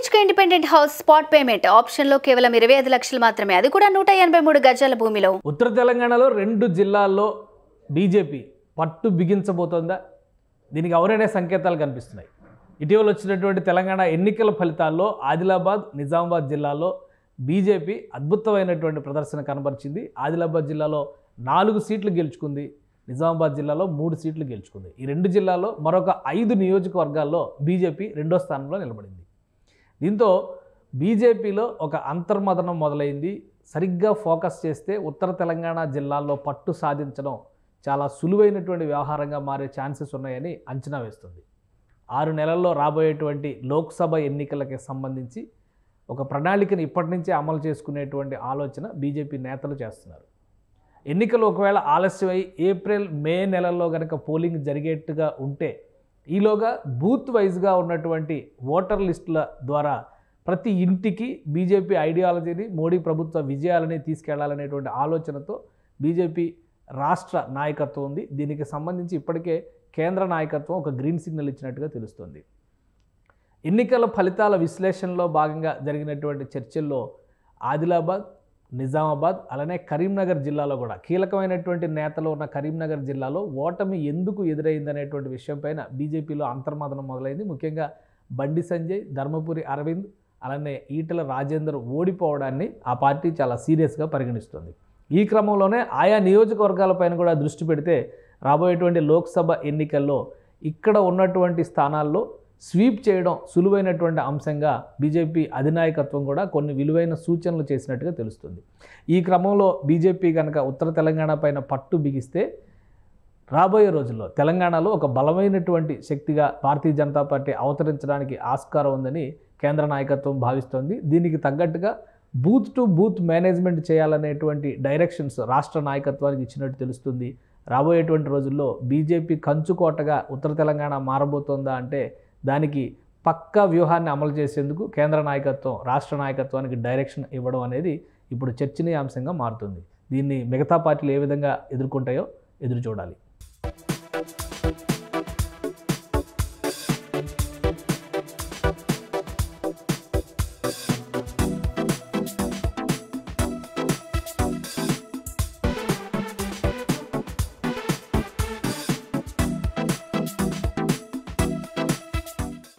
BHK independent house spot payment ఆప్షన్లో కేవలం ఇరవై ఐదు లక్షలు మాత్రమే అది కూడా నూట ఎనభై మూడు గజాల భూమిలో ఉత్తర తెలంగాణలో రెండు జిల్లాల్లో బీజేపీ పట్టు బిగించబోతోందా దీనికి ఎవరైనా సంకేతాలు కనిపిస్తున్నాయి ఇటీవల వచ్చినటువంటి తెలంగాణ ఎన్నికల ఫలితాల్లో ఆదిలాబాద్ నిజామాబాద్ జిల్లాలో బీజేపీ అద్భుతమైనటువంటి ప్రదర్శన కనబరిచింది ఆదిలాబాద్ జిల్లాలో నాలుగు సీట్లు గెలుచుకుంది నిజామాబాద్ జిల్లాలో మూడు సీట్లు గెలుచుకుంది ఈ రెండు జిల్లాల్లో మరొక ఐదు నియోజకవర్గాల్లో బీజేపీ రెండో స్థానంలో నిలబడింది దీంతో బీజేపీలో ఒక అంతర్మదనం మొదలైంది సరిగ్గా ఫోకస్ చేస్తే ఉత్తర తెలంగాణ జిల్లాల్లో పట్టు సాధించడం చాలా సులువైనటువంటి వ్యవహారంగా మారే ఛాన్సెస్ ఉన్నాయని అంచనా వేస్తుంది ఆరు నెలల్లో రాబోయేటువంటి లోక్సభ ఎన్నికలకి సంబంధించి ఒక ప్రణాళికను ఇప్పటి నుంచే అమలు చేసుకునేటువంటి ఆలోచన బీజేపీ నేతలు చేస్తున్నారు ఎన్నికలు ఒకవేళ ఆలస్యమై ఏప్రిల్ మే నెలల్లో కనుక పోలింగ్ జరిగేట్టుగా ఉంటే ఈలోగా బూత్ వైజ్గా ఉన్నటువంటి ఓటర్ లిస్టుల ద్వారా ప్రతి ఇంటికి బీజేపీ ఐడియాలజీని మోడీ ప్రభుత్వ విజయాలని తీసుకెళ్లాలనేటువంటి ఆలోచనతో బీజేపీ రాష్ట్ర నాయకత్వం ఉంది దీనికి సంబంధించి ఇప్పటికే కేంద్ర నాయకత్వం ఒక గ్రీన్ సిగ్నల్ ఇచ్చినట్టుగా తెలుస్తుంది ఎన్నికల ఫలితాల విశ్లేషణలో భాగంగా జరిగినటువంటి చర్చల్లో ఆదిలాబాద్ నిజామాబాద్ అలానే కరీంనగర్ జిల్లాలో కూడా కీలకమైనటువంటి నేతలు ఉన్న కరీంనగర్ జిల్లాలో ఓటమి ఎందుకు ఎదురైందనేటువంటి విషయంపైన బీజేపీలో అంతర్మదనం మొదలైంది ముఖ్యంగా బండి సంజయ్ ధర్మపురి అరవింద్ అలానే ఈటల రాజేందర్ ఓడిపోవడాన్ని ఆ పార్టీ చాలా సీరియస్గా పరిగణిస్తుంది ఈ క్రమంలోనే ఆయా నియోజకవర్గాలపైన కూడా దృష్టి పెడితే రాబోయేటువంటి లోక్సభ ఎన్నికల్లో ఇక్కడ ఉన్నటువంటి స్థానాల్లో స్వీప్ చేయడం సులువైనటువంటి అంశంగా బీజేపీ అధినాయకత్వం కూడా కొన్ని విలువైన సూచనలు చేసినట్టుగా తెలుస్తుంది ఈ క్రమంలో బీజేపీ కనుక ఉత్తర తెలంగాణ పైన పట్టు బిగిస్తే రాబోయే రోజుల్లో తెలంగాణలో ఒక బలమైనటువంటి శక్తిగా భారతీయ జనతా పార్టీ అవతరించడానికి ఆస్కారం ఉందని కేంద్ర నాయకత్వం భావిస్తోంది దీనికి తగ్గట్టుగా బూత్ టు బూత్ మేనేజ్మెంట్ చేయాలనేటువంటి డైరెక్షన్స్ రాష్ట్ర నాయకత్వానికి ఇచ్చినట్టు తెలుస్తుంది రాబోయేటువంటి రోజుల్లో బీజేపీ కంచుకోటగా ఉత్తర తెలంగాణ మారబోతోందా అంటే దానికి పక్కా వ్యూహాన్ని అమలు చేసేందుకు కేంద్ర నాయకత్వం రాష్ట్ర నాయకత్వానికి డైరెక్షన్ ఇవ్వడం అనేది ఇప్పుడు చర్చనీయాంశంగా మారుతుంది దీన్ని మిగతా పార్టీలు ఏ విధంగా ఎదుర్కొంటాయో ఎదురు చూడాలి